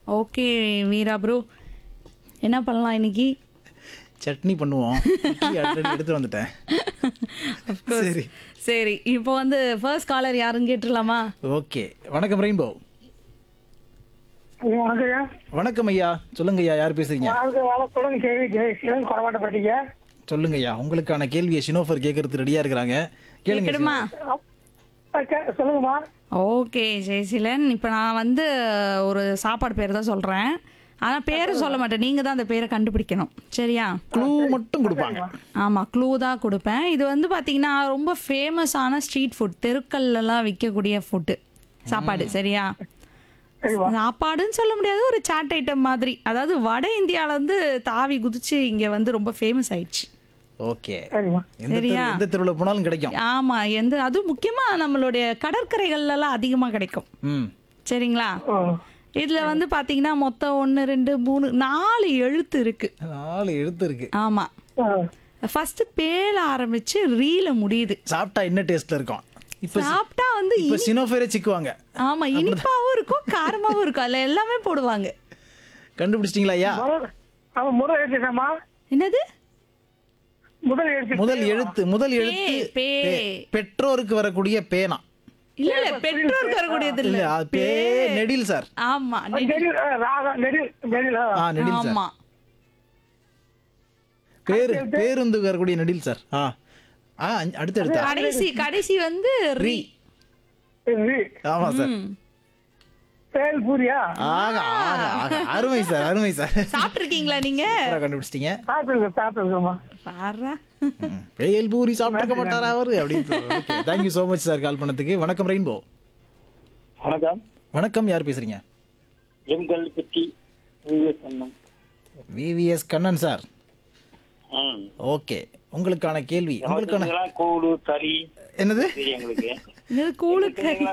Okay வீரா bro என்ன பண்ணலாம் இன்னைக்கு சட்னி பண்ணுவோம் இட்லி already எடுத்து வந்துட்டேன் Of course. சரி சரி இப்போ வந்து ஃபர்ஸ்ட் காலர் யாருன்னு கேட்டுடலாமா ஓகே வணக்கம் ரெயின்போ வணக்கங்க வணக்கம் ஐயா சொல்லுங்க ஐயா யார் பேசுறீங்க வாழ்க்கை வளத்துடன் கேள்வி ஜெயசீலன் கொடமாட்டப்பட்டீங்க சொல்லுங்க ஐயா உங்களுக்கான கேள்வியை ஷினோஃபர் கேட்கறதுக்கு ரெடியா இருக்கிறாங்க கேளுங்க கேட்கணுமா சொல்லுங்கம்மா ஓகே ஜெயசீலன் இப்போ நான் வந்து ஒரு சாப்பாடு பேர் தான் சொல்கிறேன் ஆனால் பேர் சொல்ல மாட்டேன் நீங்கள் தான் அந்த பேரை கண்டுபிடிக்கணும் சரியா க்ளூ மட்டும் கொடுப்பாங்க ஆமாம் க்ளூ தான் கொடுப்பேன் இது வந்து பார்த்தீங்கன்னா ரொம்ப ஃபேமஸான ஸ்ட்ரீட் ஃபுட் தெருக்கள்லாம் விற்கக்கூடிய ஃபுட்டு சாப்பாடு சரியா சரிம்மா சாப்பாடுன்னு சொல்ல முடியாது ஒரு சாட் ஐட்டம் மாதிரி அதாவது வட இந்தியால வந்து தாவி குதிச்சு இங்க வந்து ரொம்ப ஃபேமஸ் ஆயிடுச்சு ஓகே சரிம்மா எந்த தெரு சரியா? எந்த தெருவில் போனாலும் கிடைக்கும் ஆமா எந்த அதுவும் முக்கியமா நம்மளுடைய கடற்கரைகள்ல எல்லாம் அதிகமா கிடைக்கும் ம் சரிங்களா ஓ இதுல வந்து பாத்தீங்கன்னா மொத்தம் ஒன்னு ரெண்டு மூணு நாலு எழுத்து இருக்கு நாலு எழுத்து இருக்கு ஆமா ஆ. ஃபர்ஸ்ட் பேல ஆரம்பிச்சு ரீல முடியுது சாப்பிட்டா என்ன டேஸ்ட்ல இருக்கும் இப்ப சாப்பிட்டா வந்து இப்ப சினோஃபேரே சிக்குவாங்க ஆமா இனிப்பாவும் இருக்கும் காரமாவும் இருக்கும் அதுல எல்லாமே போடுவாங்க கண்டுபிடிச்சிட்டீங்களா ஐயா முதல் அவன் முதல் எழுத்துக்கம்மா என்னது முதல் எழுத்து முதல் எழுத்து முதல் எழுத்து பே. பே. பெற்றோருக்கு வரக்கூடிய பேனா இல்ல இல்ல பெற்றோருக்கு வரக்கூடியது இல்ல இல்ல அது பே நெடில் சார் ஆமா நெடில் ஆ, ராகம் நெடில் நெடில் ஆ. ஆ நெடில் சார் ஆமா பேரு பேருந்து வரக்கூடிய நெடில் சார் ஆ ஆ அஞ்சு- அடுத்த எழுத்தா கடைசி கடைசி வந்து ரி இது ஆமா சார் பேல் பூரியா ஆக ஆக ஆக அருமை சார் அருமை சார் சாப்பிட்டிருக்கீங்களா நீங்க சூப்பரா கண்டுபிடிச்சிட்டீங்க சாப்பிட்டுருங்க சாப்பிட்டுருக்கம்மா பாரா ம். பேல் பூரி சாப்பிட்டுக்க மாட்டாரா அவரு அப்படின்னு thank you so much sir call பண்ணதுக்கு வணக்கம் ரெயின்போ வணக்கம் வணக்கம் யார் பேசுறீங்க எங்கள் பற்றி விவேக் அண்ணன் விவிஎஸ் கண்ணன் சார் ம் ஓகே உங்களுக்கான கேள்வி உங்களுக்கான இதெல்லாம் கூடு கறி என்னது இது எங்களுக்கு இது கூழு கறி